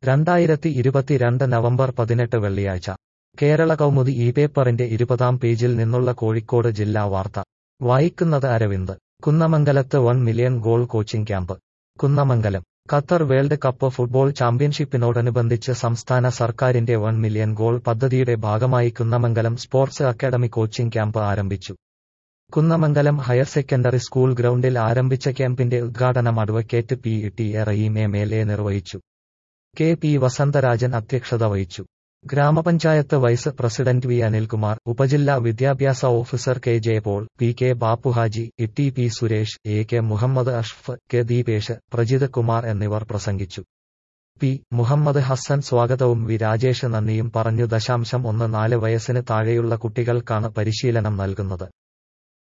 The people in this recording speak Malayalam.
രണ്ടായിരത്തി ഇരുപത്തിരണ്ട് നവംബർ പതിനെട്ട് വെള്ളിയാഴ്ച കേരള കൗമുദി ഈ പേപ്പറിന്റെ ഇരുപതാം പേജിൽ നിന്നുള്ള കോഴിക്കോട് ജില്ലാ വാർത്ത വായിക്കുന്നത് അരവിന്ദ് കുന്നമംഗലത്ത് one million goal coaching camp Kunnamangalam Qatar world cup football ചാമ്പ്യൻഷിപ്പിനോടനുബന്ധിച്ച് സംസ്ഥാന സർക്കാരിന്റെ വൺ മില്യൺ ഗോൾ പദ്ധതിയുടെ ഭാഗമായി Kunnamangalam sports academy coaching camp ആരംഭിച്ചു കുന്നമംഗലം ഹയർ സെക്കൻഡറി സ്കൂൾ ഗ്രൗണ്ടിൽ ആരംഭിച്ച ക്യാമ്പിന്റെ ഉദ്ഘാടനം advocate P T A Raheem M L A നിർവഹിച്ചു കെ പി വസന്തരാജൻ അധ്യക്ഷത വഹിച്ചു ഗ്രാമപഞ്ചായത്ത് വൈസ് പ്രസിഡന്റ് വി അനിൽകുമാർ ഉപജില്ലാ വിദ്യാഭ്യാസ officer K Jayapaul P K Bappuhaji E P Suresh A K Muhammad അഷ്ഫ് കെ ദീപേഷ് പ്രജിത് കുമാർ എന്നിവർ പ്രസംഗിച്ചു പി മുഹമ്മദ് ഹസൻ സ്വാഗതവും വി രാജേഷ് നന്ദിയും പറഞ്ഞു ദശാംശം ഒന്ന് നാല് വയസ്സിന് താഴെയുള്ള കുട്ടികൾക്കാണ് പരിശീലനം നൽകുന്നത്